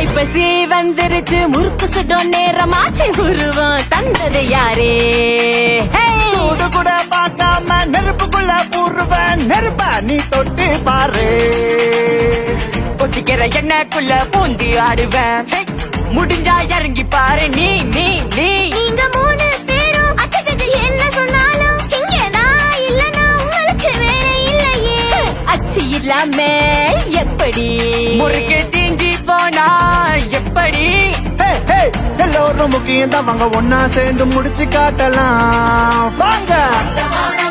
ஐப்பசி வந்துருச்சு முறுக்கு சுடும் நேரமாச்சு உருவம் தந்தது யாரே Hey! சூடு கூட பார்க்காம நெருப்புக்குள்ள பூர்வன் நெருப்ப நீ தொட்டு பாரு கொட்டிக்கிற எண்ணக்குள்ள பூந்தி ஆடுவேன் Hey! முடிஞ்சா இறங்கி பாரு நீ நீ நீ நீங்க மூணு பேரும் அச்சச்சோ என்ன சொன்னாலும் இங்க நான் இல்லனா உங்களுக்கு வேற இல்லையே அச்சு இல்லாம எப்படி முறுக்கு தீஞ்சி போனா எப்படி ஹே, ஹே, எல்லோரும் முக்கியம் தான் வாங்க ஒன்னா சேர்ந்து முடிச்சு காட்டலாம் வாங்க